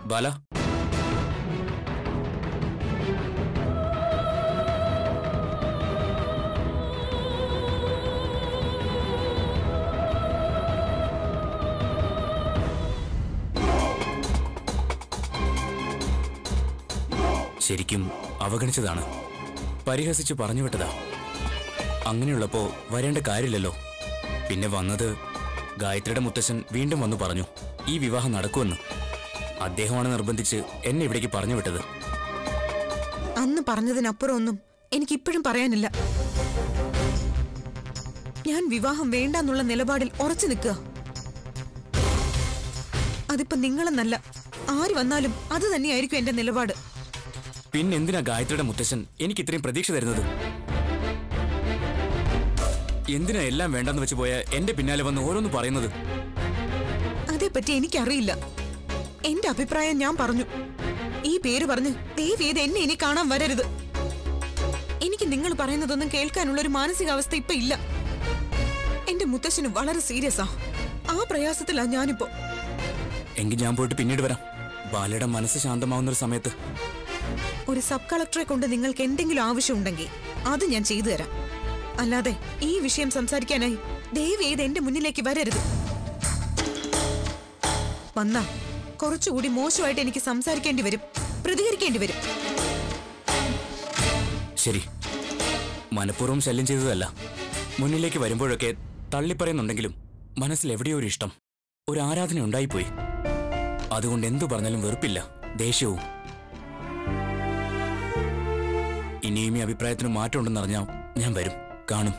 ബാല ശരിക്കും അവഗണിച്ചതാണ് പരിഹസിച്ച് പറഞ്ഞു വിട്ടതാ അങ്ങനെയുള്ളപ്പോ വരേണ്ട കാര്യമില്ലല്ലോ പിന്നെ വന്നത് ഗായത്രിയുടെ മുത്തശ്ശൻ വീണ്ടും വന്നു പറഞ്ഞു ഈ വിവാഹം നടക്കുമെന്ന് അദ്ദേഹമാണ് നിർബന്ധിച്ച് എന്നെ ഇവിടേക്ക് പറഞ്ഞു വിട്ടത് അന്ന് പറഞ്ഞതിനപ്പുറം ഒന്നും എനിക്കിപ്പോഴും പറയാനില്ല ഞാൻ വിവാഹം വേണ്ടെന്നുള്ള നിലപാടിൽ ഉറച്ചു നിൽക്കുക അതിപ്പോ നിങ്ങളെന്നല്ല ആര് വന്നാലും അത് തന്നെയായിരിക്കും എന്റെ നിലപാട് പിന്നെന്തിനാ ഗായത്രിയുടെ മുത്തശ്ശൻ എനിക്ക് ഇത്രയും പ്രതീക്ഷ തരുന്നത് എന്തിനാ എല്ലാം വേണ്ടെന്ന് വെച്ച് പോയ എന്റെ പിന്നാലെ വന്ന് ഓരോന്ന് പറയുന്നത് അതേപ്പറ്റി എനിക്കറിയില്ല എന്റെ അഭിപ്രായം ഞാൻ പറഞ്ഞു ഈ പേര് പറഞ്ഞ് ദയവ് ചെയ്ത് എന്നെ ഇനി കാണാൻ വരരുത് എനിക്ക് നിങ്ങൾ പറയുന്നതൊന്നും കേൾക്കാനുള്ള ഒരു മാനസികാവസ്ഥ ഇപ്പൊ ഇല്ല എന്റെ മുത്തശ്ശന് വളരെ സീരിയസാ ആ പ്രയാസത്തിലാ ഞാനിപ്പോ എങ്കിൽ ഞാൻ പോയിട്ട് പിന്നീട് വരാം ബാലയുടെ മനസ്സ് ശാന്തമാവുന്ന ഒരു സമയത്ത് ഒരു സബ് കളക്ടറെ കൊണ്ട് നിങ്ങൾക്ക് എന്തെങ്കിലും ആവശ്യമുണ്ടെങ്കിൽ അത് ഞാൻ ചെയ്തു തരാം അല്ലാതെ ഈ വിഷയം സംസാരിക്കാനായി ദയവ് ചെയ്ത് എന്റെ മുന്നിലേക്ക് വരരുത് വന്നാ കുറച്ചുകൂടി മോശമായിട്ട് എനിക്ക് സംസാരിക്കേണ്ടി വരും പ്രതികരിക്കേണ്ടി വരും ശരി മനഃപൂർവ്വം ശല്യം ചെയ്തതല്ല മുന്നിലേക്ക് വരുമ്പോഴൊക്കെ തള്ളിപ്പറയുന്നുണ്ടെങ്കിലും മനസ്സിൽ എവിടെയോ ഒരു ഇഷ്ടം ഒരു ആരാധന ഉണ്ടായിപ്പോയി അതുകൊണ്ട് എന്തു പറഞ്ഞാലും വെറുപ്പില്ല ദേഷ്യവും ഇനിയും ഈ അഭിപ്രായത്തിന് മാറ്റമുണ്ടെന്നറിഞ്ഞാൽ ഞാൻ വരും കാണും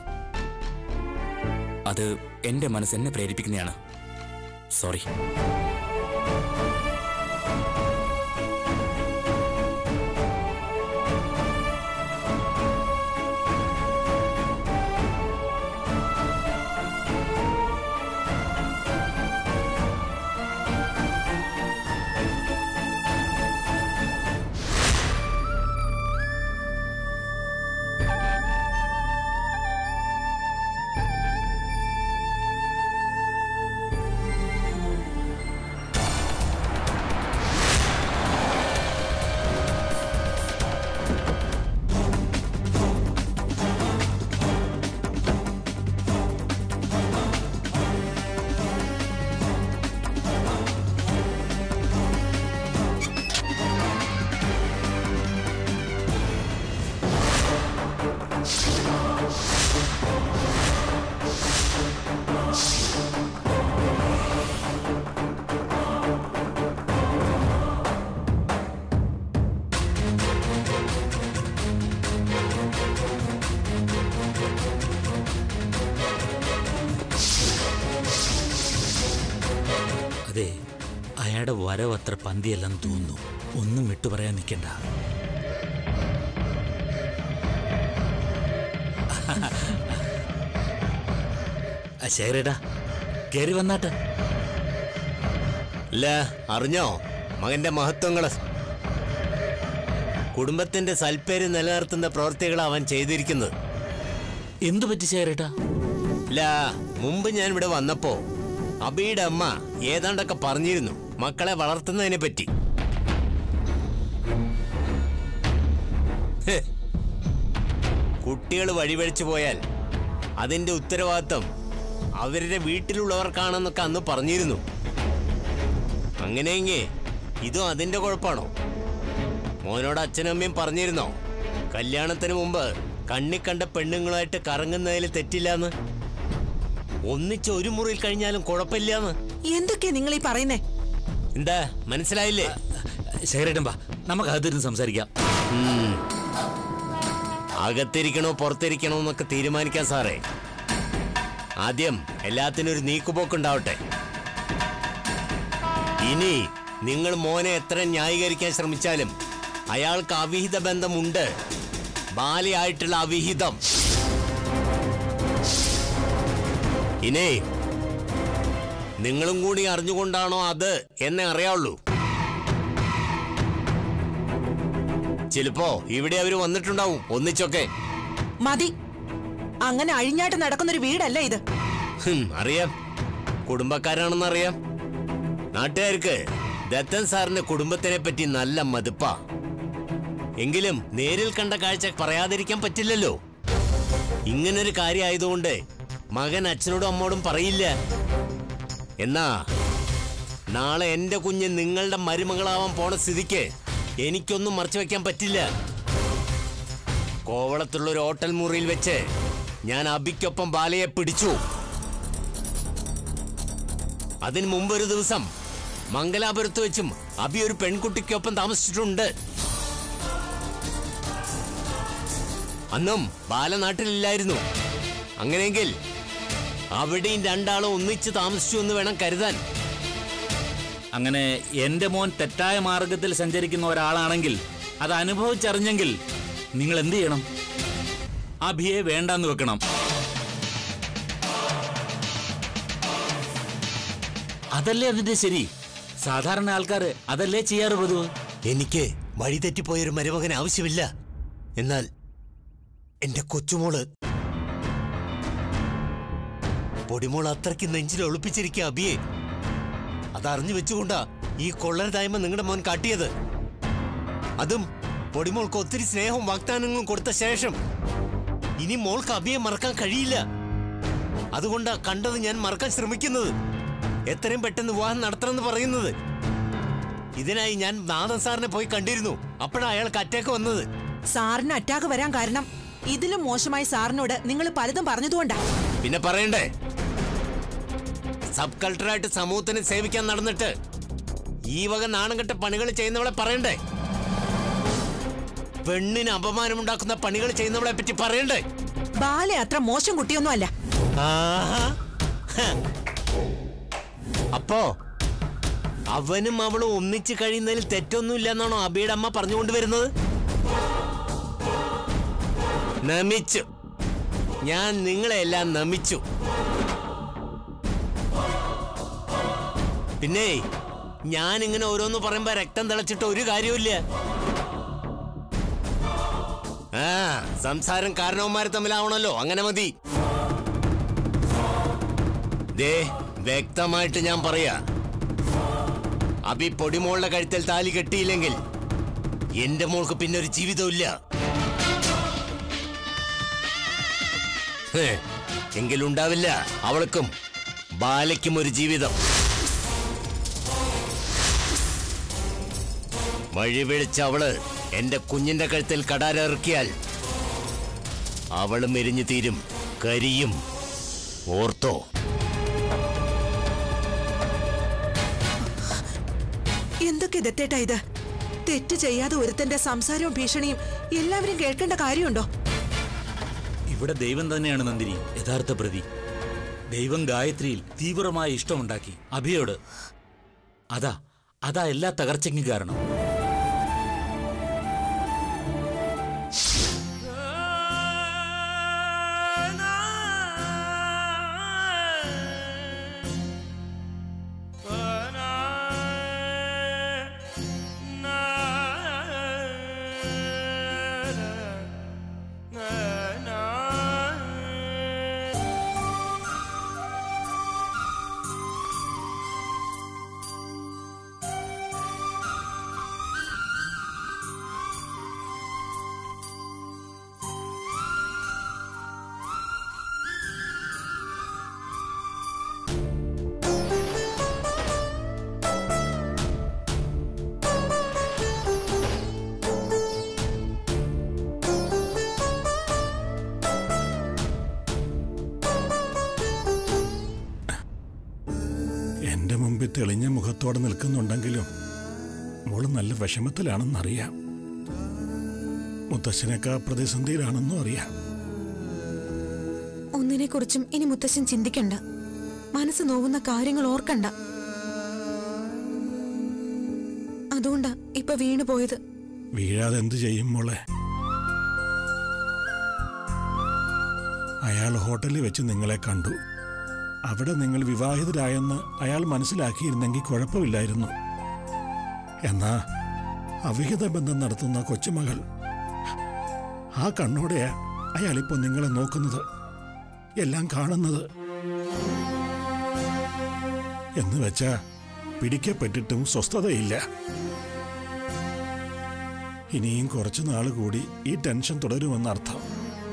അത് എന്റെ മനസ്സ് എന്നെ പ്രേരിപ്പിക്കുന്നതാണ് സോറി അതെ അയാളുടെ വരവ് അത്ര പന്തിയല്ലെന്ന് തോന്നുന്നു ഒന്നും വിട്ടു പറയാൻ നിൽക്കണ്ട ശേരടാ കയറി വന്നാട്ടെ അല്ല അറിഞ്ഞോ മകന്റെ മഹത്വങ്ങള് കുടുംബത്തിന്റെ സൽപ്പേര് നിലനിർത്തുന്ന പ്രവൃത്തികൾ അവൻ ചെയ്തിരിക്കുന്നത് എന്തു പറ്റി ശേരട്ടാ ഇല്ല മുമ്പ് ഞാൻ ഇവിടെ വന്നപ്പോ അബിയുടെ അമ്മ ഏതാണ്ടൊക്കെ പറഞ്ഞിരുന്നു മക്കളെ വളർത്തുന്നതിനെ പറ്റി കുട്ടികൾ വഴിവഴിച്ചു പോയാൽ അതിന്റെ ഉത്തരവാദിത്തം അവരുടെ വീട്ടിലുള്ളവർക്കാണെന്നൊക്കെ അന്ന് പറഞ്ഞിരുന്നു അങ്ങനെയെങ്കിൽ ഇതും അതിന്റെ കുഴപ്പമാണോ മോനോട് അച്ഛനും അമ്മയും പറഞ്ഞിരുന്നോ കല്യാണത്തിന് മുമ്പ് കണ്ണി കണ്ട പെണ്ണുങ്ങളുമായിട്ട് കറങ്ങുന്നതിൽ തെറ്റില്ലാന്ന് ഒന്നിച്ച് ഒരു മുറിയിൽ കഴിഞ്ഞാലും കുഴപ്പമില്ലാന്ന് എന്തൊക്കെയാ നിങ്ങൾ ഈ പറയുന്നേ എന്താ മനസ്സിലായില്ലേ ശേരട്ടൻ വാ നമുക്ക് അതിരുന്ന് സംസാരിക്കാം ഉം. അകത്തിരിക്കണോ പുറത്തിരിക്കണോ എന്നൊക്കെ തീരുമാനിക്കാം സാറേ ആദ്യം എല്ലാത്തിനും ഒരു നീക്കുപോക്കുണ്ടാവട്ടെ ഇനി നിങ്ങൾ മോനെ എത്ര ന്യായീകരിക്കാൻ ശ്രമിച്ചാലും അയാൾക്ക് അവിഹിത ബന്ധമുണ്ട് ബാലയായിട്ടുള്ള അവിഹിതം ഇനി നിങ്ങളും കൂടി അറിഞ്ഞുകൊണ്ടാണോ അത് എന്നെ അറിയാവുള്ളൂ ചിലപ്പോ ഇവിടെ അവര് വന്നിട്ടുണ്ടാവും ഒന്നിച്ചൊക്കെ മതി അങ്ങനെ അഴിഞ്ഞാട്ട് നടക്കുന്നൊരു വീടല്ല ഇത് ഹും, അറിയാം കുടുംബക്കാരാണെന്ന് അറിയാം നാട്ടുകാർക്ക് ദത്തൻ സാറിന്റെ കുടുംബത്തിനെ പറ്റി നല്ല മതിപ്പാ എങ്കിലും നേരിൽ കണ്ട കാഴ്ച പറയാതിരിക്കാൻ പറ്റില്ലല്ലോ ഇങ്ങനൊരു കാര്യം ആയതുകൊണ്ട് മകൻ അച്ഛനോടും അമ്മോടും പറയില്ല എന്നാ നാളെ എന്റെ കുഞ്ഞ് നിങ്ങളുടെ മരുമകളാവാൻ പോണ സ്ഥിതിക്ക് എനിക്കൊന്നും മറച്ചു വെക്കാൻ പറ്റില്ല കോവളത്തുള്ള ഒരു ഹോട്ടൽ മുറിയിൽ വെച്ച് ഞാൻ അബിക്കൊപ്പം ബാലയെ പിടിച്ചു അതിന് മുമ്പ് ഒരു ദിവസം മംഗലാപുരത്ത് വെച്ചും അബി ഒരു പെൺകുട്ടിക്കൊപ്പം താമസിച്ചിട്ടുണ്ട് അന്നും ബാല നാട്ടിലില്ലായിരുന്നു അങ്ങനെയെങ്കിൽ അവിടെയും രണ്ടാളും ഒന്നിച്ച് താമസിച്ചു എന്ന് വേണം കരുതാൻ അങ്ങനെ എന്റെ മോൻ തെറ്റായ മാർഗത്തിൽ സഞ്ചരിക്കുന്ന ഒരാളാണെങ്കിൽ അത് അനുഭവിച്ചറിഞ്ഞെങ്കിൽ നിങ്ങൾ എന്ത് ചെയ്യണം അഭിയെ വേണ്ടാന്ന് വെക്കണം അതല്ലേ അതിന്റെ ശരി സാധാരണ ആൾക്കാർ അതല്ലേ ചെയ്യാറ് പതിവ് എനിക്ക് വഴിതെറ്റിപ്പോയൊരു മരുമകൻ ആവശ്യമില്ല എന്നാൽ എന്റെ കൊച്ചുമോള് പൊടിമോൾ അത്രയ്ക്ക് നെഞ്ചിൽ ഒളിപ്പിച്ചിരിക്കുക അബിയെ അതറിഞ്ഞു വെച്ചുകൊണ്ടാ ഈ കൊള്ളരുതായ്മ നിങ്ങളുടെ മോൻ കാട്ടിയത് അതും പൊടിമോൾക്ക് ഒത്തിരി സ്നേഹവും വാഗ്ദാനങ്ങളും കൊടുത്ത ശേഷം ഇനി മോൾക്ക് അബിയെ മറക്കാൻ കഴിയില്ല അതുകൊണ്ടാ കണ്ടത് ഞാൻ മറക്കാൻ ശ്രമിക്കുന്നത് എത്രയും പെട്ടെന്ന് വിവാഹം നടത്തണമെന്ന് പറയുന്നത് ഇതിനായി ഞാൻ നാദൻ സാറിനെ പോയി കണ്ടിരുന്നു അപ്പോഴാണ് അയാൾക്ക് അറ്റാക്ക് വന്നത് സാറിന് അറ്റാക്ക് വരാൻ കാരണം ഇതിലും മോശമായി സാറിനോട് നിങ്ങൾ പലതും പറഞ്ഞതുകൊണ്ടാ പിന്നെ പറയണ്ടേ സബ് കളക്ടറായിട്ട് സമൂഹത്തിന് സേവിക്കാൻ നടന്നിട്ട് ഈ വക നാണംകെട്ട പണികൾ ചെയ്യുന്നവളെ പറയണ്ടേ പെണ്ണിന് അപമാനമുണ്ടാക്കുന്ന പണികൾ ചെയ്യുന്നവളെ പറ്റി പറയണ്ടേ ബാല അത്ര മോശം കുട്ടിയൊന്നും അല്ല ആഹാ. ഹ. അപ്പോ അവനും അവളും ഒന്നിച്ച് കഴിയുന്നതിൽ തെറ്റൊന്നുമില്ല എന്നാണോ അബിയുടെ അമ്മ പറഞ്ഞുകൊണ്ട് വരുന്നത് നമിച്ചു ഞാൻ നിങ്ങളെല്ലാം നമിച്ചു പിന്നെ ഞാൻ ഇങ്ങനെ ഓരോന്ന് പറയുമ്പോ രക്തം തിളച്ചിട്ട് ഒരു കാര്യമില്ല ആ സംസാരം കാരണവന്മാർ തമ്മിലാവണല്ലോ അങ്ങനെ മതി ദേ വ്യക്തമായിട്ട് ഞാൻ പറയാ അബി പൊടിമോളുടെ കഴുത്തിൽ താലി കെട്ടിയില്ലെങ്കിൽ എന്റെ മോൾക്ക് പിന്നെ ഒരു ജീവിതമില്ല ഹേ, എങ്കിലുണ്ടാവില്ല അവൾക്കും ബാലയ്ക്കും ഒരു ജീവിതം വഴി വിളിച്ച അവള് എന്റെ കുഞ്ഞിന്റെ കഴുത്തിൽ കടാരിറക്കിയാൽ അവളും എരിഞ്ഞു തീരും കരിയും ഓർത്തോ എന്തൊക്കെ ദത്തേട്ടാ ഇത് തെറ്റ് ചെയ്യാതെ ഒരുത്തന്റെ സംസാരവും ഭീഷണിയും എല്ലാവരും കേൾക്കേണ്ട കാര്യമുണ്ടോ ഇവിടെ ദൈവം തന്നെയാണ് നന്ദിനി യഥാർത്ഥ പ്രതി ദൈവം ഗായത്രിയിൽ തീവ്രമായ ഇഷ്ടമുണ്ടാക്കി അഭിയോട് അതാ അതാ എല്ലാ തകർച്ചയ്ക്കും കാരണം എന്റെ മുമ്പിൽ തെളിഞ്ഞ മുഖത്തോടെ നിൽക്കുന്നുണ്ടെങ്കിലും മോള് നല്ല വിഷമത്തിലാണെന്നറിയാം മുത്തശ്ശനൊക്കെ പ്രതിസന്ധിയിലാണെന്നും അറിയാം ഒന്നിനെ കുറിച്ചും ഇനി മുത്തശ്ശൻ ചിന്തിക്കണ്ട മനസ്സ് നോവുന്ന കാര്യങ്ങൾ ഓർക്കണ്ട അതുകൊണ്ടാ ഇപ്പൊ വീണു പോയത് വീഴാതെ എന്തു ചെയ്യും മോളെ അയാൾ ഹോട്ടലിൽ വെച്ച് നിങ്ങളെ കണ്ടു അവിടെ നിങ്ങൾ വിവാഹിതരായെന്ന് അയാൾ മനസ്സിലാക്കിയിരുന്നെങ്കിൽ കുഴപ്പമില്ലായിരുന്നു എന്നാ അവിഹിത ബന്ധം നടത്തുന്ന കൊച്ചുമകൾ ആ കണ്ണോടെയാ അയാളിപ്പോ നിങ്ങളെ നോക്കുന്നത് എല്ലാം കാണുന്നത് എന്ന് വെച്ചാ പിടിക്കപ്പെട്ടിട്ടും സ്വസ്ഥതയില്ല ഇനിയും കുറച്ചു നാൾ കൂടി ഈ ടെൻഷൻ തുടരുമെന്നർത്ഥം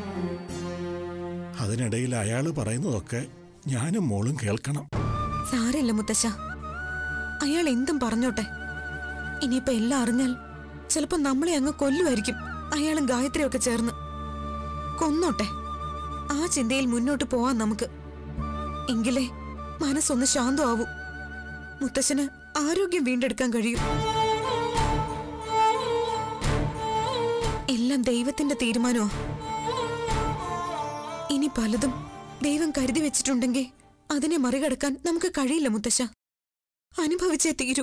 അതിനിടയിൽ അയാൾ പറയുന്നതൊക്കെ ഞാനും മോളും കേൾക്കണം സാരമില്ല മുത്തശ്ശ അയാൾ എന്തും പറഞ്ഞോട്ടെ ഇനിയിപ്പോ എല്ലാം അറിഞ്ഞാൽ ചിലപ്പോ നമ്മളെ അങ്ങ് കൊല്ലുമായിരിക്കും അയാളും ഗായത്രിയൊക്കെ ചേർന്ന് കൊന്നോട്ടെ ആ ചിന്തയിൽ മുന്നോട്ട് പോവാൻ നമുക്ക് എങ്കിലേ മനസ്സൊന്ന് ശാന്തമാവൂ മുത്തശ്ശന് ആരോഗ്യം വീണ്ടെടുക്കാൻ കഴിയും എല്ലാം ദൈവത്തിന്റെ തീരുമാനമാ ഇനി പലതും ദൈവം കരുതി വെച്ചിട്ടുണ്ടെങ്കിൽ അതിനെ മറികടക്കാൻ നമുക്ക് കഴിയില്ല മുത്തശ്ശ അനുഭവിച്ചേ തീരൂ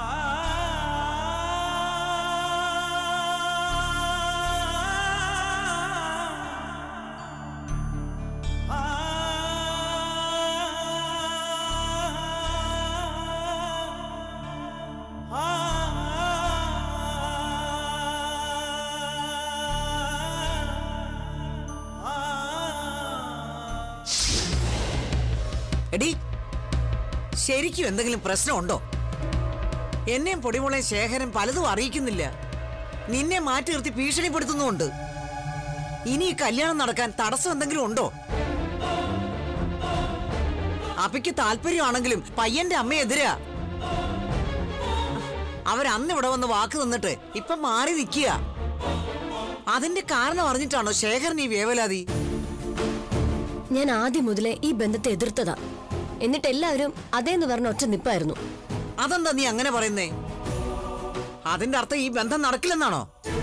എടി ശരിക്കും എന്തെങ്കിലും പ്രശ്നമുണ്ടോ എന്നെയും പൊടിമുളയും ശേഖരൻ പലതും അറിയിക്കുന്നില്ല നിന്നെ മാറ്റി നിർത്തി ഭീഷണിപ്പെടുത്തുന്നുമുണ്ട് ഇനി ഈ കല്യാണം നടക്കാൻ തടസ്സം എന്തെങ്കിലും ഉണ്ടോ അപ്പയ്ക്ക് താല്പര്യമാണെങ്കിലും പയ്യന്റെ അമ്മയെതിരാ അവരന്ന് ഇവിടെ വന്ന് വാക്ക് തന്നിട്ട് ഇപ്പൊ മാറി നിൽക്കുക അതിന്റെ കാരണം അറിഞ്ഞിട്ടാണോ ശേഖരൻ ഈ വേവലാതി ഞാൻ ആദ്യം മുതലേ ഈ ബന്ധത്തെ എതിർത്തതാ എന്നിട്ട് എല്ലാവരും അതേന്ന് പറഞ്ഞ ഒറ്റ നിപ്പായിരുന്നു അതെന്താ നീ അങ്ങനെ പറയുന്നേ അതിന്റെ അർത്ഥം ഈ ബന്ധം നടക്കില്ലെന്നാണോ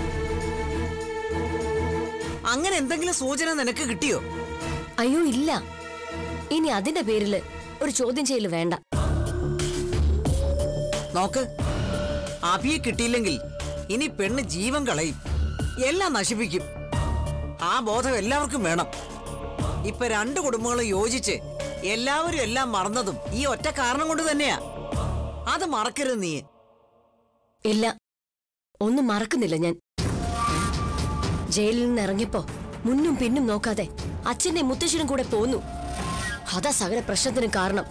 അങ്ങനെ എന്തെങ്കിലും സൂചന നിനക്ക് കിട്ടിയോ അയ്യോ ഇല്ല ഇനി അതിന്റെ പേരില് ഒരു ചോദ്യം ചെയ്യല് വേണ്ട നോക്ക് അഭിയെ കിട്ടിയില്ലെങ്കിൽ ഇനി പെണ്ണ് ജീവൻ കളയും എല്ലാം നശിപ്പിക്കും ആ ബോധം എല്ലാവർക്കും വേണം ഇപ്പൊ രണ്ട് കുടുംബങ്ങളും യോജിച്ച് എല്ലാവരും എല്ലാം മറന്നതും ഈ ഒറ്റ കാരണം കൊണ്ട് തന്നെയാ അത് മറക്കരുത് നീ ഇല്ല ഒന്നും മറക്കുന്നില്ല ഞാൻ ജയിലിൽ നിന്ന് ഇറങ്ങിയപ്പോ മുന്നും പിന്നും നോക്കാതെ അച്ഛന്റെ മുത്തശ്ശനും കൂടെ പോന്നു അതാ സകല പ്രശ്നത്തിന് കാരണം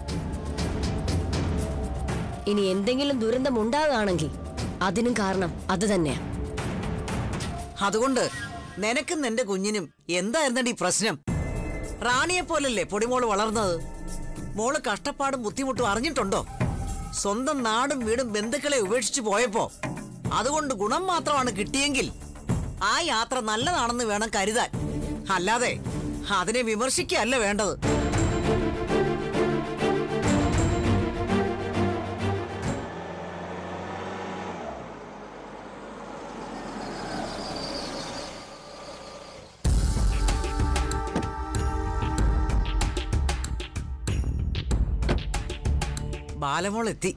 ഇനി എന്തെങ്കിലും ദുരന്തം ഉണ്ടാകുകയാണെങ്കിൽ അതിനും കാരണം അത് തന്നെയാ അതുകൊണ്ട് നിനക്കും നിന്റെ കുഞ്ഞിനും എന്തായിരുന്നടി പ്രശ്നം റാണിയെ പോലല്ലേ പൊടിമോള് വളർന്നത് മോള് കഷ്ടപ്പാടും ബുദ്ധിമുട്ടും അറിഞ്ഞിട്ടുണ്ടോ സ്വന്തം നാടും വീടും ബന്ധുക്കളെ ഉപേക്ഷിച്ചു പോയപ്പോ അതുകൊണ്ട് ഗുണം മാത്രമാണ് കിട്ടിയെങ്കിൽ ആ യാത്ര നല്ലതാണെന്ന് വേണം കരുതാൻ അല്ലാതെ അതിനെ വിമർശിക്കുകയല്ല വേണ്ടത് ബാലമോൾ എത്തി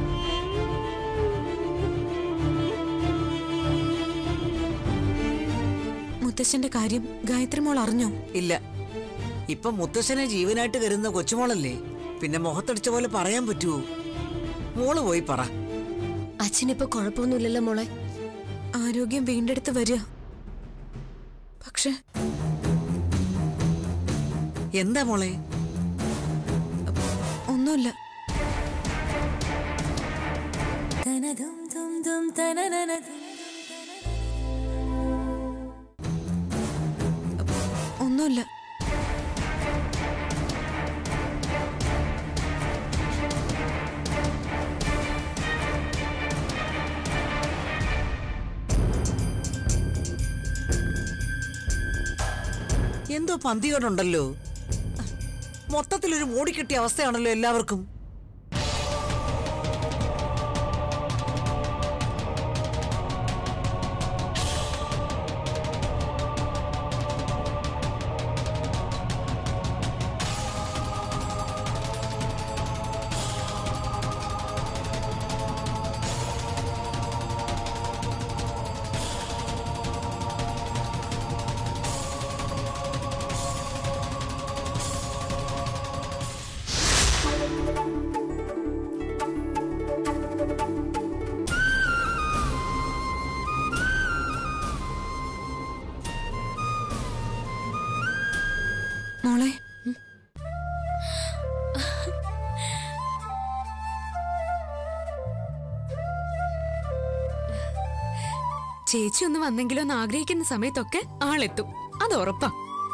മുത്തശ്ശന്റെ കാര്യം ഗായത്രി മോൾ അറിഞ്ഞോ ഇല്ല ഇപ്പൊ മുത്തശ്ശനെ ജീവനായിട്ട് കരുതുന്ന കൊച്ചുമോളല്ലേ പിന്നെ മുഖത്തടിച്ച പോലെ പറയാൻ പറ്റുമോ മോള് പോയി പറ അച്ഛനിപ്പോ കുഴപ്പമൊന്നുമില്ലല്ലോ മോളെ ആരോഗ്യം വീണ്ടെടുത്ത് വരിക പക്ഷെ എന്താ മോളെ ഒന്നുമില്ല ഒന്നുമില്ല എന്തോ പന്തികേടുണ്ടല്ലോ മൊത്തത്തിലൊരു മൂടിക്കെട്ടിയ അവസ്ഥയാണല്ലോ എല്ലാവർക്കും മോളെ ചേച്ചി ഒന്ന് വന്നെങ്കിലോ എന്ന് ആഗ്രഹിക്കുന്ന സമയത്തൊക്കെ ആളെത്തും അത് ഉറപ്പാ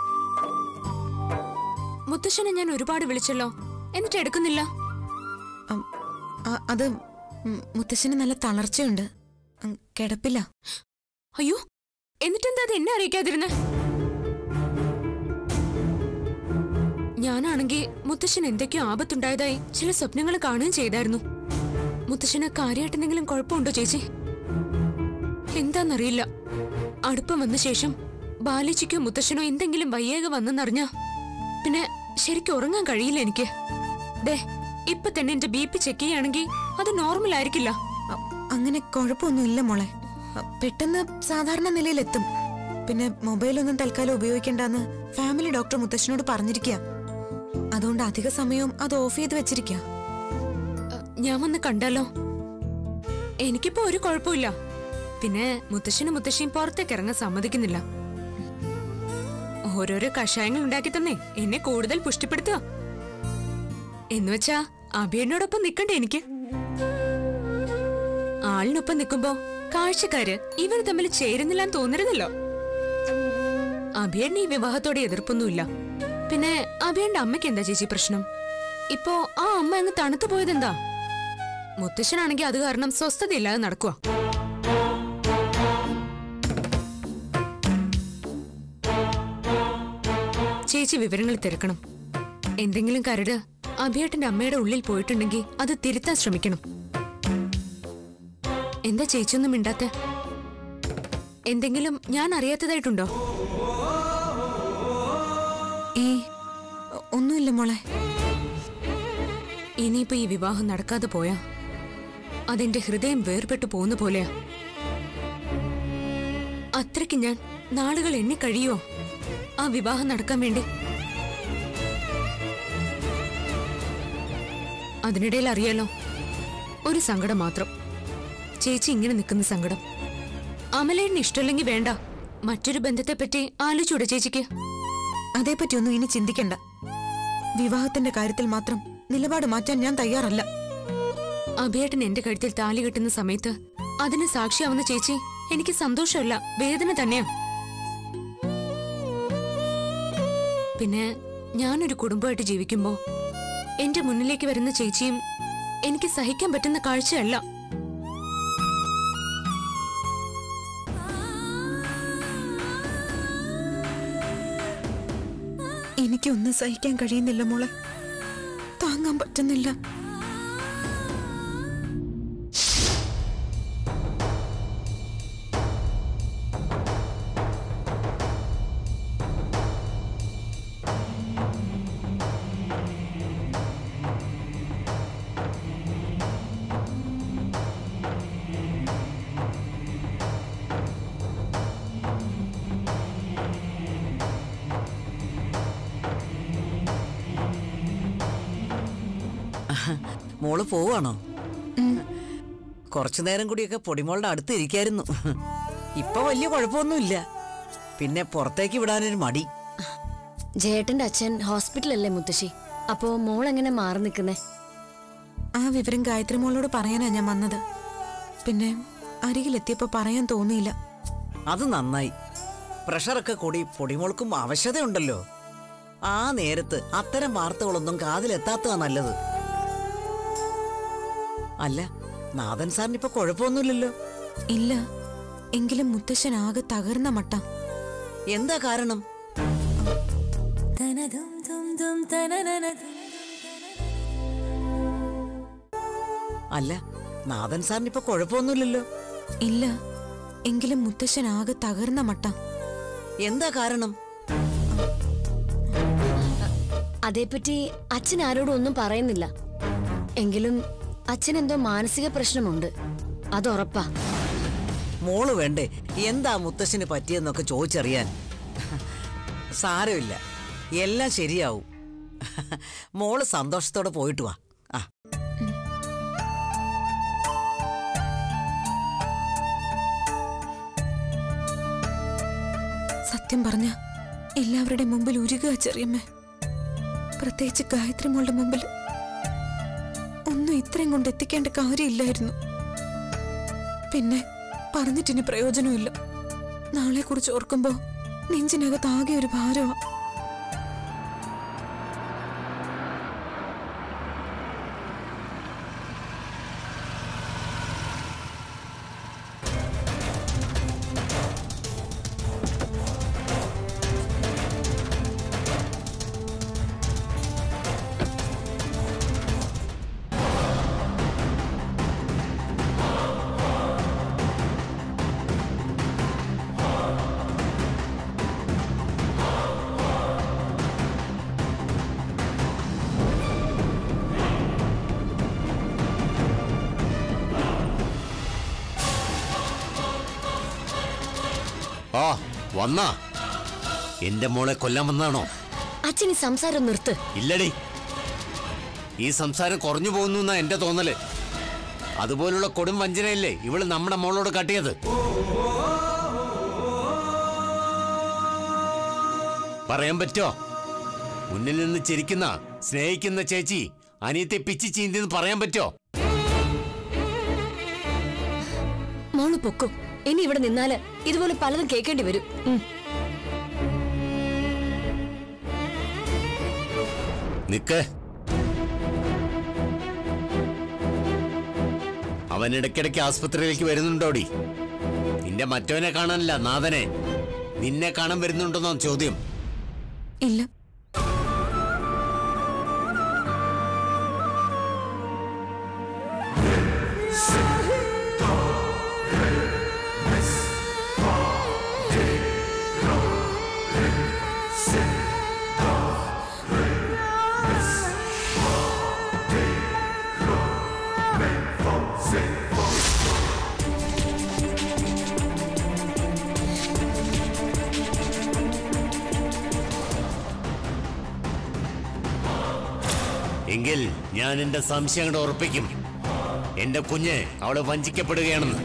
മുത്തശ്ശനെ ഞാൻ ഒരുപാട് വിളിച്ചല്ലോ എന്നിട്ട് എടുക്കുന്നില്ല അം, അ- അത് ഉം, മുത്തശ്ശന് നല്ല തളർച്ചയുണ്ട് ഉം, കിടപ്പില്ല അയ്യോ എന്നിട്ടെന്താ അത് എന്നെ അറിയിക്കാതിരുന്നെ ഞാനാണെങ്കിൽ മുത്തശ്ശൻ എന്തൊക്കെയോ ആപത്തുണ്ടായതായി ചില സ്വപ്നങ്ങൾ കാണുകയും ചെയ്തായിരുന്നു മുത്തശ്ശന് കാര്യമായിട്ട് എന്തെങ്കിലും കുഴപ്പമുണ്ടോ ചേച്ചി എന്താന്നറിയില്ല അടുപ്പം വന്ന ശേഷം ബാലിച്ചിക്കോ മുത്തശ്ശനോ എന്തെങ്കിലും വയ്യേക വന്നെന്നറിഞ്ഞ പിന്നെ ശരിക്കും ഉറങ്ങാൻ കഴിയില്ല എനിക്ക് ദേ ഇപ്പൊ തന്നെ എന്റെ ബി പി ചെക്ക് ചെയ്യുകയാണെങ്കിൽ അത് നോർമൽ ആയിരിക്കില്ല അ- അങ്ങനെ കുഴപ്പമൊന്നുമില്ല മോളെ അ, പെട്ടെന്ന് സാധാരണ നിലയിലെത്തും പിന്നെ മൊബൈലൊന്നും തൽക്കാലം ഉപയോഗിക്കണ്ടെന്ന് ഫാമിലി ഡോക്ടർ മുത്തശ്ശനോട് പറഞ്ഞിരിക്കുക അതുകൊണ്ട് അധിക സമയവും അത് ഓഫ് ചെയ്ത് വെച്ചിരിക്കുക അഹ്, ഞാൻ വന്ന് കണ്ടാലോ എനിക്കിപ്പോ ഒരു കുഴപ്പമില്ല പിന്നെ മുത്തശ്ശനും മുത്തശ്ശിയും പുറത്തേക്ക് ഇറങ്ങാൻ സമ്മതിക്കുന്നില്ല ഓരോരോ കഷായങ്ങൾ ഉണ്ടാക്കി തന്നെ എന്നെ കൂടുതൽ പുഷ്ടിപ്പെടുത്തുക എന്നുവെച്ചാ അഭിയനോടൊപ്പം നിക്കണ്ടേ എനിക്ക് ആളിനൊപ്പം നിൽക്കുമ്പോ കാഴ്ചക്കാര് ഇവർ തമ്മിൽ ചേരുന്നില്ലാന്ന് തോന്നരുതല്ലോ അഭിയണ്ണ ഈ വിവാഹത്തോടെ എതിർപ്പൊന്നുമില്ല പിന്നെ അഭിയന്റെ അമ്മയ്ക്ക് എന്താ ചേച്ചി പ്രശ്നം ഇപ്പോ ആ അമ്മ അങ്ങ് തണുത്തു പോയതെന്താ മുത്തശ്ശനാണെങ്കിൽ അത് കാരണം സ്വസ്ഥതയില്ലാതെ നടക്കുക ചേച്ചി വിവരങ്ങൾ തിരക്കണം എന്തെങ്കിലും കരട് അഭിയേട്ടന്റെ അമ്മയുടെ ഉള്ളിൽ പോയിട്ടുണ്ടെങ്കിൽ അത് തിരുത്താൻ ശ്രമിക്കണം എന്താ ചേച്ചിയൊന്നും മിണ്ടാത്ത എന്തെങ്കിലും ഞാൻ അറിയാത്തതായിട്ടുണ്ടോ ഏ ഒന്നുമില്ല മോളെ ഇനിയിപ്പോ ഈ വിവാഹം നടക്കാതെ പോയാ അതെന്റെ ഹൃദയം വേർപെട്ടു പോകുന്ന പോലെയാ അത്രയ്ക്ക് ഞാൻ നാളുകൾ എണ്ണി കഴിയോ ആ വിവാഹം നടക്കാൻ വേണ്ടി അതിനിടയിൽ അറിയാലോ ഒരു സങ്കടം മാത്രം ചേച്ചി ഇങ്ങനെ നിൽക്കുന്ന സങ്കടം അമലേടിന് ഇഷ്ടമല്ലെങ്കിൽ വേണ്ട മറ്റൊരു ബന്ധത്തെപ്പറ്റി ആലോചിച്ചൂടെ ചേച്ചിക്ക് അതേപ്പറ്റിയൊന്നും ഇനി ചിന്തിക്കണ്ട വിവാഹത്തിന്റെ കാര്യത്തിൽ മാത്രം നിലപാട് മാറ്റാൻ ഞാൻ തയ്യാറല്ല അഭിയേട്ടൻ എന്റെ കഴുത്തിൽ താലി കെട്ടുന്ന സമയത്ത് അതിന് സാക്ഷിയാവുന്ന ചേച്ചി എനിക്ക് സന്തോഷമല്ല വേദന തന്നെയാ പിന്നെ ഞാനൊരു കുടുംബമായിട്ട് ജീവിക്കുമ്പോ എന്റെ മുന്നിലേക്ക് വരുന്ന ചേച്ചിയും എനിക്ക് സഹിക്കാൻ പറ്റുന്ന കാഴ്ചയല്ല എനിക്കൊന്നും സഹിക്കാൻ കഴിയുന്നില്ല മോളെ താങ്ങാൻ പറ്റുന്നില്ല മോള് പോവാണോ കുറച്ചു നേരം കൂടിയൊക്കെ പൊടിമോളുടെ അടുത്ത് ഇരിക്കായിരുന്നു ഇപ്പൊ വലിയ കുഴപ്പമൊന്നുമില്ല പിന്നെ പുറത്തേക്ക് വിടാനൊരു മടി ജയേട്ടന്റെ അച്ഛൻ ഹോസ്പിറ്റലല്ലേ മുത്തശ്ശി അപ്പോ മോൾ എങ്ങനെ മാറി നിൽക്കുന്നേ ആ വിവരം ഗായത്രി മോളോട് പറയാനാ ഞാൻ വന്നത് പിന്നെ അരികിലെത്തിയപ്പോ പറയാൻ തോന്നിയില്ല അത് നന്നായി പ്രഷറൊക്കെ കൂടി പൊടിമോൾക്കും ആവശ്യതയുണ്ടല്ലോ ആ നേരത്ത് അത്തരം വാർത്തകളൊന്നും കാതിലെത്താത്തതാ നല്ലത് അല്ല നാഥൻ സാറിന് ഇപ്പൊ കുഴപ്പമൊന്നുമില്ലല്ലോ ഇല്ല എങ്കിലും മുത്തശ്ശൻ ആകെ തകർന്ന മട്ട എന്താ കാരണം അല്ല നാഥൻ സാറിന് ഇപ്പൊ കുഴപ്പമൊന്നുമില്ലല്ലോ ഇല്ല എങ്കിലും മുത്തശ്ശൻ ആകെ തകർന്ന മട്ട എന്താ കാരണം അതേപ്പറ്റി അച്ഛൻ ആരോടും ഒന്നും പറയുന്നില്ല എങ്കിലും അച്ഛൻ എന്തോ മാനസിക പ്രശ്നമുണ്ട് അത് ഉറപ്പാ മോള് വേണ്ടേ എന്താ മുത്തശ്ശന് പറ്റിയെന്നൊക്കെ ചോദിച്ചറിയാൻ സാരമില്ല എല്ലാം ശരിയാവും മോള് സന്തോഷത്തോടെ പോയിട്ട് വാ ആ സത്യം പറഞ്ഞ എല്ലാവരുടെ മുമ്പിൽ ഉരുകുക ചെറിയമ്മേ പ്രത്യേകിച്ച് ഗായത്രി മോളുടെ മുമ്പിൽ ഒന്നും ഇത്രയും കൊണ്ട് എത്തിക്കേണ്ട കാര്യമില്ലായിരുന്നു പിന്നെ പറഞ്ഞിട്ടിനി പ്രയോജനമില്ല നാളെ കുറിച്ച് ഓർക്കുമ്പോ നെഞ്ചിനകത്ത് ആകെ ഒരു ഭാരമാ ആ വന്നാ എന്റെ മോളെ കൊല്ലാൻ വന്നാണോ അച്ഛൻ ഈ സംസാരം നിർത്ത് ഇല്ലടി ഈ സംസാരം കുറഞ്ഞു പോകുന്നു എന്നാ എന്റെ തോന്നല് അതുപോലുള്ള കൊടും വഞ്ചനയല്ലേ ഇവള് നമ്മുടെ മോളോട് കാട്ടിയത് പറയാൻ പറ്റോ മുന്നിൽ നിന്ന് ചിരിക്കുന്ന സ്നേഹിക്കുന്ന ചേച്ചി അനിയത്തെ പിച്ചി ചീന്തിന്ന് പറയാൻ പറ്റോ മോള് പൊക്കും ഇനി ഇവിടെ നിന്നാല് ഇതുപോലെ പലതും കേൾക്കേണ്ടി വരും ഉം. നിക്ക് അവൻ ഇടയ്ക്കിടയ്ക്ക് ആസ്പത്രിയിലേക്ക് വരുന്നുണ്ടോടി നിന്റെ മറ്റവനെ കാണാനല്ല നാഥനെ നിന്നെ കാണാൻ വരുന്നുണ്ടെന്നോ ചോദ്യം ഇല്ല എങ്കിൽ ഞാൻ എന്റെ സംശയങ്ങൾ ഉറപ്പിക്കും എന്റെ കുഞ്ഞ് അവളെ വഞ്ചിക്കപ്പെടുകയാണെന്ന്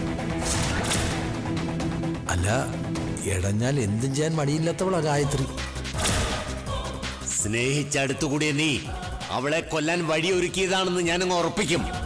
അല്ല ഇടഞ്ഞാൽ എന്തും ചെയ്യാൻ മടിയില്ലാത്തവളാ ഗായത്രി സ്നേഹിച്ചടുത്തുകൂടിയ നീ അവളെ കൊല്ലാൻ വഴിയൊരുക്കിയതാണെന്ന് ഞാനങ്ങ് ഉറപ്പിക്കും